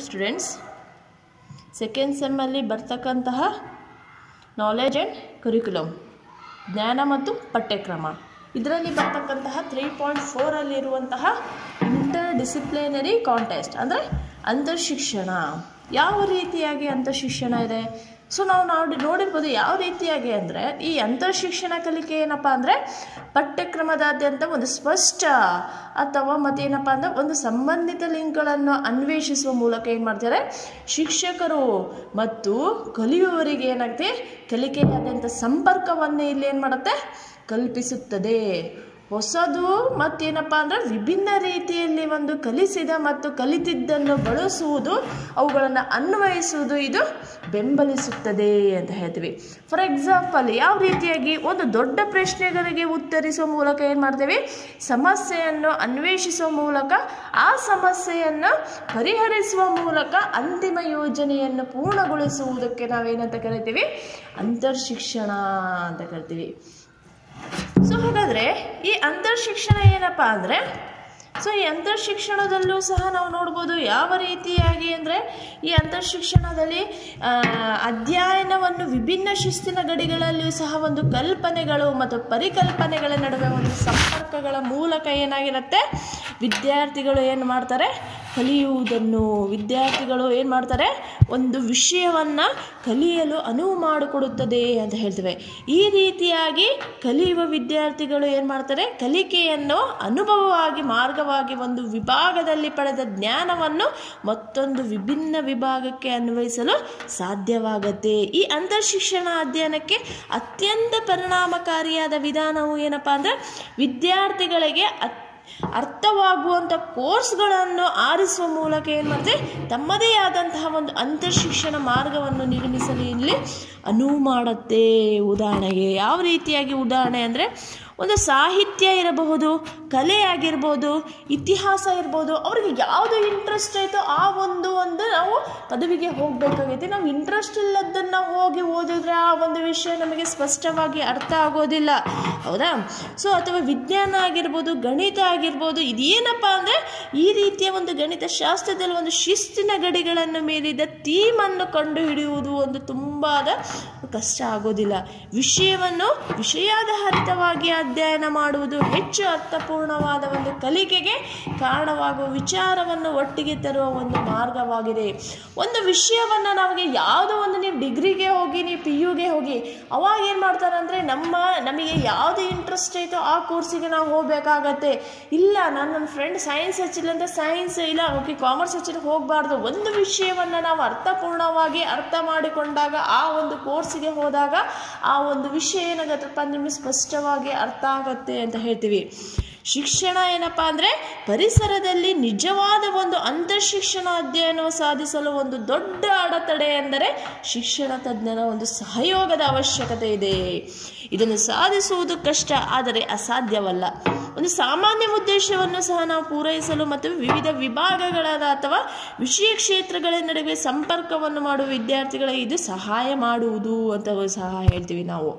students second ಸೆಮ್ಮಲ್ಲಿ ಬರ್ತಕ್ಕಂತಹ knowledge and curriculum ಜ್ಞಾನ ಮತ್ತು ಪಠ್ಯಕ್ರಮ ಇದರಲ್ಲಿ ಬರ್ತಕ್ಕಂತಹ ತ್ರೀ ಪಾಯಿಂಟ್ ಫೋರಲ್ಲಿರುವಂತಹ ಇಂಟರ್ ಡಿಸಿಪ್ಲಿನರಿ ಕಾಂಟೆಸ್ಟ್ ಅಂದರೆ ಅಂತರ್ಶಿಕ್ಷಣ ಯಾವ ರೀತಿಯಾಗಿ ಅಂತರ್ಶಿಕ್ಷಣ ಇದೆ ಸೊ ನಾವು ನೋಡಿ ನೋಡಿರ್ಬೋದು ಯಾವ ರೀತಿಯಾಗಿ ಅಂದರೆ ಈ ಅಂತರ್ಶಿಕ್ಷಣ ಕಲಿಕೆ ಏನಪ್ಪ ಅಂದರೆ ಪಠ್ಯಕ್ರಮದಾದ್ಯಂತ ಒಂದು ಸ್ಪಷ್ಟ ಅಥವಾ ಮತ್ತೇನಪ್ಪ ಅಂದರೆ ಒಂದು ಸಂಬಂಧಿತ ಲಿಂಕ್ಗಳನ್ನು ಅನ್ವೇಷಿಸುವ ಮೂಲಕ ಏನು ಮಾಡ್ತಾರೆ ಶಿಕ್ಷಕರು ಮತ್ತು ಕಲಿಯುವವರಿಗೆ ಏನಾಗುತ್ತೆ ಕಲಿಕೆಯಾದ್ಯಂತ ಸಂಪರ್ಕವನ್ನು ಇಲ್ಲಿ ಏನು ಮಾಡುತ್ತೆ ಕಲ್ಪಿಸುತ್ತದೆ ಹೊಸದು ಮತ್ತೇನಪ್ಪ ಅಂದರೆ ವಿಭಿನ್ನ ರೀತಿಯಲ್ಲಿ ಒಂದು ಕಲಿಸಿದ ಮತ್ತು ಕಲಿತಿದ್ದನ್ನು ಬಳಸುವುದು ಅವುಗಳನ್ನು ಅನ್ವಯಿಸುವುದು ಇದು ಬೆಂಬಲಿಸುತ್ತದೆ ಅಂತ ಹೇಳ್ತೀವಿ ಫಾರ್ ಎಕ್ಸಾಂಪಲ್ ಯಾವ ರೀತಿಯಾಗಿ ಒಂದು ದೊಡ್ಡ ಪ್ರಶ್ನೆಗಳಿಗೆ ಉತ್ತರಿಸುವ ಮೂಲಕ ಏನು ಮಾಡ್ತೇವೆ ಸಮಸ್ಯೆಯನ್ನು ಅನ್ವೇಷಿಸುವ ಮೂಲಕ ಆ ಸಮಸ್ಯೆಯನ್ನು ಪರಿಹರಿಸುವ ಮೂಲಕ ಅಂತಿಮ ಯೋಜನೆಯನ್ನು ಪೂರ್ಣಗೊಳಿಸುವುದಕ್ಕೆ ನಾವೇನಂತ ಕರಿತೀವಿ ಅಂತರ್ಶಿಕ್ಷಣ ಅಂತ ಕರಿತೀವಿ ಸೊ ಹಾಗಾದರೆ ಈ ಅಂತರ್ಶಿಕ್ಷಣ ಏನಪ್ಪ ಅಂದರೆ ಸೊ ಈ ಅಂತರ್ಶಿಕ್ಷಣದಲ್ಲೂ ಸಹ ನಾವು ನೋಡ್ಬೋದು ಯಾವ ರೀತಿಯಾಗಿ ಅಂದರೆ ಈ ಅಂತರ್ಶಿಕ್ಷಣದಲ್ಲಿ ಆ, ಅಧ್ಯಯನವನ್ನು ವಿಭಿನ್ನ ಶಿಸ್ತಿನ ಗಡಿಗಳಲ್ಲಿಯೂ ಸಹ ಒಂದು ಕಲ್ಪನೆಗಳು ಮತ್ತು ಪರಿಕಲ್ಪನೆಗಳ ನಡುವೆ ಒಂದು ಸಂಪರ್ಕಗಳ ಮೂಲಕ ಏನಾಗಿರುತ್ತೆ ವಿದ್ಯಾರ್ಥಿಗಳು ಏನು ಮಾಡ್ತಾರೆ ಕಲಿಯುವುದನ್ನು ವಿದ್ಯಾರ್ಥಿಗಳು ಏನು ಮಾಡ್ತಾರೆ ಒಂದು ವಿಷಯವನ್ನು ಕಲಿಯಲು ಅನುವು ಮಾಡಿಕೊಡುತ್ತದೆ ಅಂತ ಹೇಳ್ತೇವೆ ಈ ರೀತಿಯಾಗಿ ಕಲಿಯುವ ವಿದ್ಯಾರ್ಥಿಗಳು ಏನು ಮಾಡ್ತಾರೆ ಕಲಿಕೆಯನ್ನು ಅನುಭವವಾಗಿ ಮಾರ್ಗವಾಗಿ ಒಂದು ವಿಭಾಗದಲ್ಲಿ ಪಡೆದ ಜ್ಞಾನವನ್ನು ಮತ್ತೊಂದು ವಿಭಿನ್ನ ವಿಭಾಗಕ್ಕೆ ಅನ್ವಯಿಸಲು ಸಾಧ್ಯವಾಗತ್ತೆ ಈ ಅಂತರ್ಶಿಕ್ಷಣ ಅಧ್ಯಯನಕ್ಕೆ ಅತ್ಯಂತ ಪರಿಣಾಮಕಾರಿಯಾದ ವಿಧಾನವು ಏನಪ್ಪ ಅಂದರೆ ವಿದ್ಯಾರ್ಥಿಗಳಿಗೆ ಅತ್ ಅರ್ಥವಾಗುವಂಥ ಕೋರ್ಸ್ಗಳನ್ನು ಆರಿಸುವ ಮೂಲಕ ಏನು ಮಾಡ್ತಾರೆ ತಮ್ಮದೇ ಆದಂತಹ ಒಂದು ಅಂತರ್ಶಿಕ್ಷಣ ಮಾರ್ಗವನ್ನು ನಿರ್ಮಿಸಲು ಇಲ್ಲಿ ಅನುವು ಮಾಡುತ್ತೆ ಉದಾಹರಣೆಗೆ ಯಾವ ರೀತಿಯಾಗಿ ಉದಾಹರಣೆ ಅಂದರೆ ಒಂದು ಸಾಹಿತ್ಯ ಇರಬಹುದು ಕಲೆ ಆಗಿರ್ಬೋದು ಇತಿಹಾಸ ಇರ್ಬೋದು ಅವ್ರಿಗೆ ಯಾವುದು ಇಂಟ್ರೆಸ್ಟ್ ಐತೋ ಆ ಒಂದು ಒಂದು ನಾವು ಪದವಿಗೆ ಹೋಗಬೇಕಾಗೈತೆ ನಾವು ಇಂಟ್ರೆಸ್ಟ್ ಇಲ್ಲದನ್ನು ಹೋಗಿ ಓದಿದ್ರೆ ಆ ಒಂದು ವಿಷಯ ನಮಗೆ ಸ್ಪಷ್ಟವಾಗಿ ಅರ್ಥ ಆಗೋದಿಲ್ಲ ಹೌದಾ ಸೊ ಅಥವಾ ವಿಜ್ಞಾನ ಆಗಿರ್ಬೋದು ಗಣಿತ ಆಗಿರ್ಬೋದು ಇದೇನಪ್ಪ ಅಂದರೆ ಈ ರೀತಿಯ ಒಂದು ಗಣಿತ ಶಾಸ್ತ್ರದಲ್ಲಿ ಒಂದು ಶಿಸ್ತಿನ ಗಡಿಗಳನ್ನು ಮೀರಿದ ಥೀಮನ್ನು ಕಂಡುಹಿಡಿಯುವುದು ಒಂದು ತುಂಬಾದ ಕಷ್ಟ ಆಗೋದಿಲ್ಲ ವಿಷಯವನ್ನು ವಿಷಯಾಧಾರಿತವಾಗಿ ಅಧ್ಯಯನ ಮಾಡುವುದು ಹೆಚ್ಚು ಅರ್ಥಪೂರ್ಣವಾದ ಒಂದು ಕಲಿಕೆಗೆ ಕಾರಣವಾಗುವ ವಿಚಾರವನ್ನು ಒಟ್ಟಿಗೆ ತರುವ ಒಂದು ಮಾರ್ಗವಾಗಿದೆ ಒಂದು ವಿಷಯವನ್ನು ನಮಗೆ ಯಾವುದೋ ಒಂದು ನೀವು ಡಿಗ್ರಿಗೆ ಹೋಗಿ ನೀವು ಪಿ ಯುಗೆ ಹೋಗಿ ಅವಾಗ ಏನು ಮಾಡ್ತಾರೆ ಅಂದರೆ ನಮ್ಮ ನಮಗೆ ಯಾವುದು ಇಂಟ್ರೆಸ್ಟ್ ಐತೋ ಆ ಕೋರ್ಸಿಗೆ ನಾವು ಹೋಗಬೇಕಾಗತ್ತೆ ಇಲ್ಲ ನಾನು ನನ್ನ ಫ್ರೆಂಡ್ ಸೈನ್ಸ್ ಹಚ್ಚಿಲ್ಲ ಅಂತ ಸೈನ್ಸ್ ಇಲ್ಲ ಓಕೆ ಕಾಮರ್ಸ್ ಹಚ್ಚಿಲ್ಲ ಹೋಗಬಾರ್ದು ಒಂದು ವಿಷಯವನ್ನು ನಾವು ಅರ್ಥಪೂರ್ಣವಾಗಿ ಅರ್ಥ ಮಾಡಿಕೊಂಡಾಗ ಆ ಒಂದು ಕೋರ್ಸಿಗೆ ಹೋದಾಗ ಆ ಒಂದು ವಿಷಯ ಏನಾಗತ್ತಪ್ಪ ನಿಮಗೆ ಸ್ಪಷ್ಟವಾಗಿ ಅರ್ಥ ಆಗತ್ತೆ ಅಂತ ಹೇಳ್ತೀವಿ ಶಿಕ್ಷಣ ಏನಪ್ಪ ಅಂದರೆ ಪರಿಸರದಲ್ಲಿ ನಿಜವಾದ ಒಂದು ಅಂತರ್ಶಿಕ್ಷಣ ಅಧ್ಯಯನವು ಸಾಧಿಸಲು ಒಂದು ದೊಡ್ಡ ಅಡೆತಡೆ ಎಂದರೆ ಶಿಕ್ಷಣ ತಜ್ಞರ ಒಂದು ಸಹಯೋಗದ ಅವಶ್ಯಕತೆ ಇದೆ ಇದನ್ನು ಸಾಧಿಸುವುದು ಕಷ್ಟ ಆದರೆ ಅಸಾಧ್ಯವಲ್ಲ ಒಂದು ಸಾಮಾನ್ಯ ಉದ್ದೇಶವನ್ನು ಸಹ ನಾವು ಪೂರೈಸಲು ಮತ್ತು ವಿವಿಧ ವಿಭಾಗಗಳಾದ ಅಥವಾ ವಿಷಯ ಕ್ಷೇತ್ರಗಳ ನಡುವೆ ಸಂಪರ್ಕವನ್ನು ಮಾಡುವ ವಿದ್ಯಾರ್ಥಿಗಳಿಗೆ ಇದು ಸಹಾಯ ಮಾಡುವುದು ಅಂತ ಸಹ ಹೇಳ್ತೀವಿ ನಾವು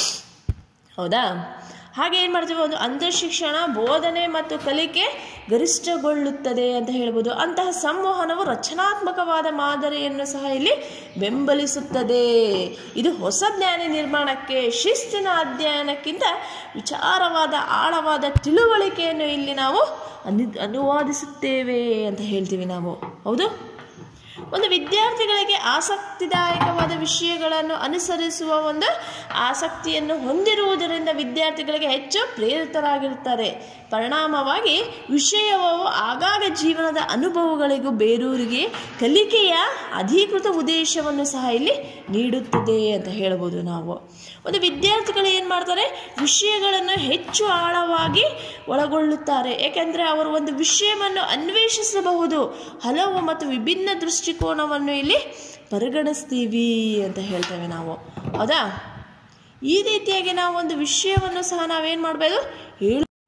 ಹೌದಾ ಹಾಗೆ ಏನು ಮಾಡ್ತೀವಿ ಒಂದು ಅಂತರ್ಶಿಕ್ಷಣ ಬೋಧನೆ ಮತ್ತು ಕಲಿಕೆ ಗರಿಷ್ಠಗೊಳ್ಳುತ್ತದೆ ಅಂತ ಹೇಳ್ಬೋದು ಅಂತಹ ಸಂವಹನವು ರಚನಾತ್ಮಕವಾದ ಮಾದರಿಯನ್ನು ಸಹ ಇಲ್ಲಿ ಬೆಂಬಲಿಸುತ್ತದೆ ಇದು ಹೊಸ ಜ್ಞಾನ ನಿರ್ಮಾಣಕ್ಕೆ ಶಿಸ್ತಿನ ಅಧ್ಯಯನಕ್ಕಿಂತ ವಿಚಾರವಾದ ಆಳವಾದ ತಿಳುವಳಿಕೆಯನ್ನು ಇಲ್ಲಿ ನಾವು ಅನು ಅನುವಾದಿಸುತ್ತೇವೆ ಅಂತ ಹೇಳ್ತೀವಿ ನಾವು ಹೌದು ಒಂದು ವಿದ್ಯಾರ್ಥಿಗಳಿಗೆ ಆಸಕ್ತಿದಾಯಕವಾದ ವಿಷಯಗಳನ್ನು ಅನುಸರಿಸುವ ಒಂದು ಆಸಕ್ತಿಯನ್ನು ಹೊಂದಿರುವುದರಿಂದ ವಿದ್ಯಾರ್ಥಿಗಳಿಗೆ ಹೆಚ್ಚು ಪ್ರೇರಿತರಾಗಿರುತ್ತಾರೆ ಪರಿಣಾಮವಾಗಿ ವಿಷಯವು ಆಗಾಗ ಜೀವನದ ಅನುಭವಗಳಿಗೂ ಬೇರೂರಿಗೆ ಕಲಿಕೆಯ ಅಧಿಕೃತ ಉದ್ದೇಶವನ್ನು ಸಹ ಇಲ್ಲಿ ನೀಡುತ್ತದೆ ಅಂತ ಹೇಳ್ಬೋದು ನಾವು ಒಂದು ವಿದ್ಯಾರ್ಥಿಗಳು ಏನು ಮಾಡ್ತಾರೆ ವಿಷಯಗಳನ್ನು ಹೆಚ್ಚು ಆಳವಾಗಿ ಒಳಗೊಳ್ಳುತ್ತಾರೆ ಏಕೆಂದರೆ ಅವರು ಒಂದು ವಿಷಯವನ್ನು ಅನ್ವೇಷಿಸಬಹುದು ಹಲವು ಮತ್ತು ವಿಭಿನ್ನ ದೃಷ್ಟಿಕೋನವನ್ನು ಇಲ್ಲಿ ಪರಿಗಣಿಸ್ತೀವಿ ಅಂತ ಹೇಳ್ತೇವೆ ನಾವು ಹೌದಾ ಈ ರೀತಿಯಾಗಿ ನಾವು ಒಂದು ವಿಷಯವನ್ನು ಸಹ ನಾವೇನು ಮಾಡಬಹುದು ಹೇಳು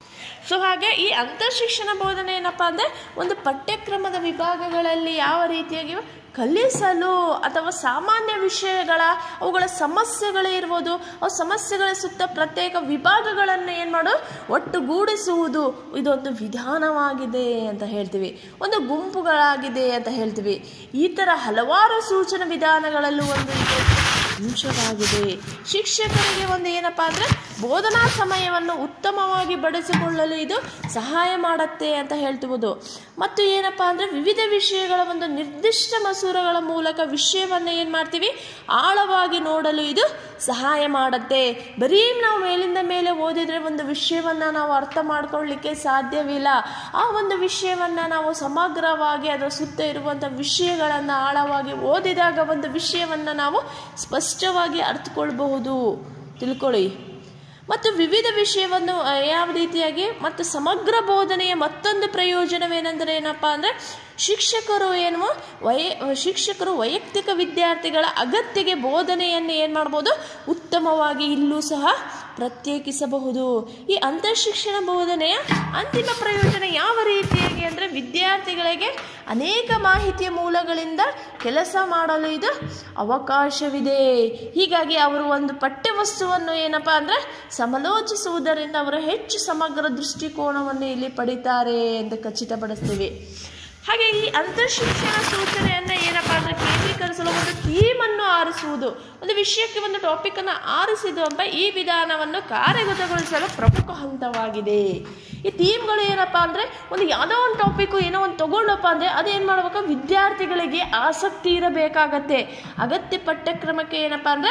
ಸೊ ಹಾಗೆ ಈ ಅಂತರ್ಶಿಕ್ಷಣ ಬೋಧನೆ ಏನಪ್ಪ ಅಂದರೆ ಒಂದು ಪಠ್ಯಕ್ರಮದ ವಿಭಾಗಗಳಲ್ಲಿ ಯಾವ ರೀತಿಯಾಗಿ ಕಲಿಸಲು ಅಥವಾ ಸಾಮಾನ್ಯ ವಿಷಯಗಳ ಅವುಗಳ ಸಮಸ್ಯೆಗಳೇ ಇರ್ಬೋದು ಅವು ಸಮಸ್ಯೆಗಳ ಸುತ್ತ ಪ್ರತ್ಯೇಕ ವಿಭಾಗಗಳನ್ನು ಏನು ಮಾಡು ಒಟ್ಟುಗೂಡಿಸುವುದು ಇದೊಂದು ವಿಧಾನವಾಗಿದೆ ಅಂತ ಹೇಳ್ತೀವಿ ಒಂದು ಗುಂಪುಗಳಾಗಿದೆ ಅಂತ ಹೇಳ್ತೀವಿ ಈ ಥರ ಹಲವಾರು ಸೂಚನ ವಿಧಾನಗಳಲ್ಲೂ ಒಂದು ಇದು ಅಂಶವಾಗಿದೆ ಶಿಕ್ಷಕರಿಗೆ ಒಂದು ಏನಪ್ಪ ಅಂದರೆ ಬೋಧನಾ ಸಮಯವನ್ನು ಉತ್ತಮವಾಗಿ ಬಳಸಿಕೊಳ್ಳಲು ಇದು ಸಹಾಯ ಮಾಡುತ್ತೆ ಅಂತ ಹೇಳ್ತಿಬೋದು ಮತ್ತು ಏನಪ್ಪ ಅಂದರೆ ವಿವಿಧ ವಿಷಯಗಳ ಒಂದು ನಿರ್ದಿಷ್ಟ ಮಸೂರಗಳ ಮೂಲಕ ವಿಷಯವನ್ನು ಏನು ಮಾಡ್ತೀವಿ ಆಳವಾಗಿ ನೋಡಲು ಇದು ಸಹಾಯ ಮಾಡುತ್ತೆ ಬರೀ ನಾವು ಮೇಲಿಂದ ಮೇಲೆ ಓದಿದರೆ ಒಂದು ವಿಷಯವನ್ನು ನಾವು ಅರ್ಥ ಮಾಡ್ಕೊಳ್ಳಿಕ್ಕೆ ಸಾಧ್ಯವಿಲ್ಲ ಆ ಒಂದು ವಿಷಯವನ್ನು ನಾವು ಸಮಗ್ರವಾಗಿ ಅದರ ಸುತ್ತ ಇರುವಂಥ ವಿಷಯಗಳನ್ನು ಆಳವಾಗಿ ಓದಿದಾಗ ಒಂದು ವಿಷಯವನ್ನು ನಾವು ಸ್ಪಷ್ಟವಾಗಿ ಅರ್ಥಕೊಳ್ಬಹುದು ತಿಳ್ಕೊಳ್ಳಿ ಮತ್ತು ವಿವಿಧ ವಿಷಯವನ್ನು ಆ, ಯಾವ ರೀತಿಯಾಗಿ ಮತ್ತು ಸಮಗ್ರ ಬೋಧನೆಯ ಮತ್ತೊಂದು ಪ್ರಯೋಜನವೇನೆಂದರೆ ಏನಪ್ಪ ಅಂದರೆ ಶಿಕ್ಷಕರು ಏನು ವೈ ಶಿಕ್ಷಕರು ವೈಯಕ್ತಿಕ ವಿದ್ಯಾರ್ಥಿಗಳ ಅಗತ್ಯಗೆ ಬೋಧನೆಯನ್ನು ಏನು ಮಾಡ್ಬೋದು ಉತ್ತಮವಾಗಿ ಇಲ್ಲೂ ಸಹ ಪ್ರತ್ಯೇಕಿಸಬಹುದು ಈ ಅಂತರ್ಶಿಕ್ಷಣ ಬೋಧನೆಯ ಅಂತಿಮ ಪ್ರಯೋಜನ ಯಾವ ರೀತಿಯಾಗಿ ಅಂದರೆ ವಿದ್ಯಾರ್ಥಿಗಳಿಗೆ ಅನೇಕ ಮಾಹಿತಿಯ ಮೂಲಗಳಿಂದ ಕೆಲಸ ಮಾಡಲು ಇದು ಅವಕಾಶವಿದೆ ಹೀಗಾಗಿ ಅವರು ಒಂದು ಪಠ್ಯವಸ್ತುವನ್ನು ಏನಪ್ಪ ಅಂದರೆ ಸಮಾಲೋಚಿಸುವುದರಿಂದ ಅವರು ಹೆಚ್ಚು ಸಮಗ್ರ ದೃಷ್ಟಿಕೋನವನ್ನು ಇಲ್ಲಿ ಪಡಿತಾರೆ ಎಂದು ಖಚಿತಪಡಿಸ್ತೀವಿ ಹಾಗೆ ಈ ಅಂತರ್ಶಿಕ್ಷಣ ಸೂಚನೆಯನ್ನು ಏನಪ್ಪ ಅಂದರೆ ಕೇಂದ್ರೀಕರಿಸಲು ಒಂದು ಥೀಮನ್ನು ಆರಿಸುವುದು ಒಂದು ವಿಷಯಕ್ಕೆ ಒಂದು ಟಾಪಿಕನ್ನು ಆರಿಸಿದ್ದು ಎಂಬ ಈ ವಿಧಾನವನ್ನು ಕಾರ್ಯಗತಗೊಳಿಸಲು ಪ್ರಮುಖ ಹಂತವಾಗಿದೆ ಈ ಥೀಮ್ಗಳು ಏನಪ್ಪ ಅಂದರೆ ಒಂದು ಯಾವುದೋ ಒಂದು ಟಾಪಿಕ್ಕು ಏನೋ ಒಂದು ತಗೊಂಡಪ್ಪ ಅಂದರೆ ಅದೇನು ಮಾಡ್ಬೇಕು ವಿದ್ಯಾರ್ಥಿಗಳಿಗೆ ಆಸಕ್ತಿ ಇರಬೇಕಾಗತ್ತೆ ಅಗತ್ಯ ಪಠ್ಯಕ್ರಮಕ್ಕೆ ಏನಪ್ಪ ಅಂದರೆ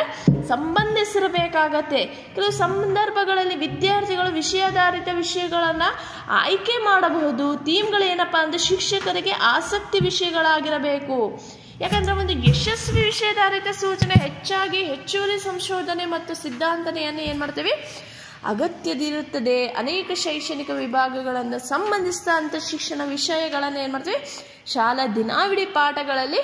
ಸಂಬಂಧಿಸಿರಬೇಕಾಗತ್ತೆ ಕೆಲವು ಸಂದರ್ಭಗಳಲ್ಲಿ ವಿದ್ಯಾರ್ಥಿಗಳು ವಿಷಯಾಧಾರಿತ ವಿಷಯಗಳನ್ನು ಆಯ್ಕೆ ಮಾಡಬಹುದು ಥೀಮ್ಗಳು ಏನಪ್ಪ ಅಂದರೆ ಶಿಕ್ಷಕರಿಗೆ ಆಸಕ್ತಿ ವಿಷಯಗಳಾಗಿರಬೇಕು ಯಾಕಂದರೆ ಒಂದು ಯಶಸ್ವಿ ವಿಷಯಾಧಾರಿತ ಸೂಚನೆ ಹೆಚ್ಚಾಗಿ ಹೆಚ್ಚುವರಿ ಸಂಶೋಧನೆ ಮತ್ತು ಸಿದ್ಧಾಂತನೆಯನ್ನು ಏನು ಮಾಡ್ತೀವಿ ಅಗತ್ಯದಿರುತ್ತದೆ ಅನೇಕ ಶೈಕ್ಷಣಿಕ ವಿಭಾಗಗಳನ್ನು ಸಂಬಂಧಿಸಿದಂಥ ಶಿಕ್ಷಣ ವಿಷಯಗಳನ್ನು ಏನು ಮಾಡ್ತೀವಿ ಶಾಲಾ ದಿನಾವಿಡಿ ಪಾಠಗಳಲ್ಲಿ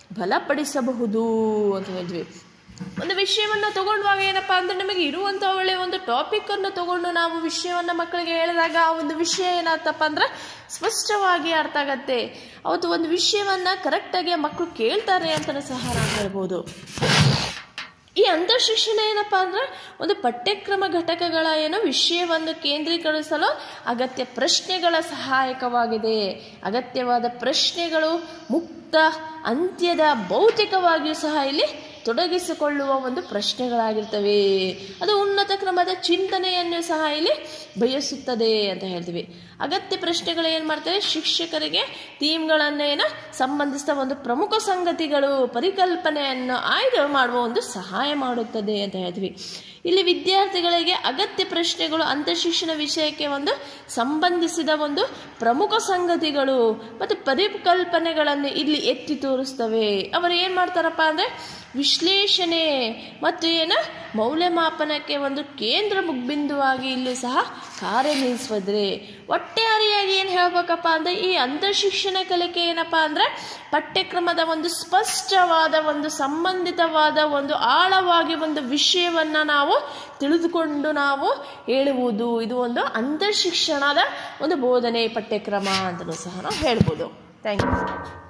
ಬಲಪಡಿಸಬಹುದು ಅಂತ ಹೇಳ್ತೀವಿ ಒಂದು ವಿಷಯವನ್ನು ತಗೊಂಡಾಗ ಏನಪ್ಪ ಅಂದರೆ ನಮಗೆ ಇರುವಂಥ ಒಳ್ಳೆ ಒಂದು ಟಾಪಿಕನ್ನು ತಗೊಂಡು ನಾವು ವಿಷಯವನ್ನು ಮಕ್ಕಳಿಗೆ ಹೇಳಿದಾಗ ಆ ಒಂದು ವಿಷಯ ಏನಾಗ್ತಪ್ಪ ಅಂದ್ರೆ ಸ್ಪಷ್ಟವಾಗಿ ಅರ್ಥ ಆಗತ್ತೆ ಅವತ್ತು ಒಂದು ವಿಷಯವನ್ನು ಕರೆಕ್ಟಾಗಿ ಮಕ್ಕಳು ಕೇಳ್ತಾರೆ ಅಂತಲೂ ಸಹ ನಾವು ಹೇಳ್ಬೋದು ಈ ಅಂತರ್ಶಿಕ್ಷಣ ಏನಪ್ಪ ಅಂದರೆ ಒಂದು ಪಠ್ಯಕ್ರಮ ಘಟಕಗಳ ಏನು ವಿಷಯವನ್ನು ಕೇಂದ್ರೀಕರಿಸಲು ಅಗತ್ಯ ಪ್ರಶ್ನೆಗಳ ಸಹಾಯಕವಾಗಿದೆ ಅಗತ್ಯವಾದ ಪ್ರಶ್ನೆಗಳು ಮುಕ್ತ ಅಂತ್ಯದ ಭೌತಿಕವಾಗಿಯೂ ಸಹ ಇಲ್ಲಿ ತೊಡಗಿಸಿಕೊಳ್ಳುವ ಒಂದು ಪ್ರಶ್ನೆಗಳಾಗಿರ್ತವೆ ಅದು ಉನ್ನತ ಕ್ರಮದ ಚಿಂತನೆಯನ್ನು ಸಹ ಇಲ್ಲಿ ಬಯಸುತ್ತದೆ ಅಂತ ಹೇಳ್ತೀವಿ ಅಗತ್ಯ ಪ್ರಶ್ನೆಗಳು ಏನು ಮಾಡ್ತವೆ ಶಿಕ್ಷಕರಿಗೆ ಥೀಮ್ಗಳನ್ನು ಏನು ಸಂಬಂಧಿಸಿದ ಒಂದು ಪ್ರಮುಖ ಸಂಗತಿಗಳು ಪರಿಕಲ್ಪನೆಯನ್ನು ಆಯ್ಕೆ ಮಾಡುವ ಒಂದು ಸಹಾಯ ಮಾಡುತ್ತದೆ ಅಂತ ಹೇಳ್ತೀವಿ ಇಲ್ಲಿ ವಿದ್ಯಾರ್ಥಿಗಳಿಗೆ ಅಗತ್ಯ ಪ್ರಶ್ನೆಗಳು ಅಂತರ್ಶಿಕ್ಷಣ ವಿಷಯಕ್ಕೆ ಒಂದು ಸಂಬಂಧಿಸಿದ ಒಂದು ಪ್ರಮುಖ ಸಂಗತಿಗಳು ಮತ್ತು ಪರಿಕಲ್ಪನೆಗಳನ್ನು ಇಲ್ಲಿ ಎತ್ತಿ ತೋರಿಸ್ತವೆ ಅವರು ಏನು ಮಾಡ್ತಾರಪ್ಪ ಅಂದರೆ ವಿಶ್ಲೇಷಣೆ ಮತ್ತು ಏನು ಮೌಲ್ಯಮಾಪನಕ್ಕೆ ಒಂದು ಕೇಂದ್ರ ಮುಗ್ಬಿಂದುವಾಗಿ ಇಲ್ಲಿ ಸಹ ಕಾರ್ಯನಿರ್ವಹಿಸಿದ್ರೆ ಒಟ್ಟಾರೆಯಾಗಿ ಏನು ಹೇಳ್ಬೇಕಪ್ಪ ಅಂದರೆ ಈ ಅಂತರ್ಶಿಕ್ಷಣ ಕಲಿಕೆ ಏನಪ್ಪ ಅಂದರೆ ಪಠ್ಯಕ್ರಮದ ಒಂದು ಸ್ಪಷ್ಟವಾದ ಒಂದು ಸಂಬಂಧಿತವಾದ ಒಂದು ಆಳವಾಗಿ ಒಂದು ವಿಷಯವನ್ನು ನಾವು ತಿಳಿದುಕೊಂಡು ನಾವು ಹೇಳುವುದು ಇದು ಒಂದು ಅಂತರ್ಶಿಕ್ಷಣದ ಒಂದು ಬೋಧನೆ ಪಠ್ಯಕ್ರಮ ಅಂತಲೂ ಸಹ ನಾವು ಹೇಳ್ಬೋದು ಥ್ಯಾಂಕ್ ಯು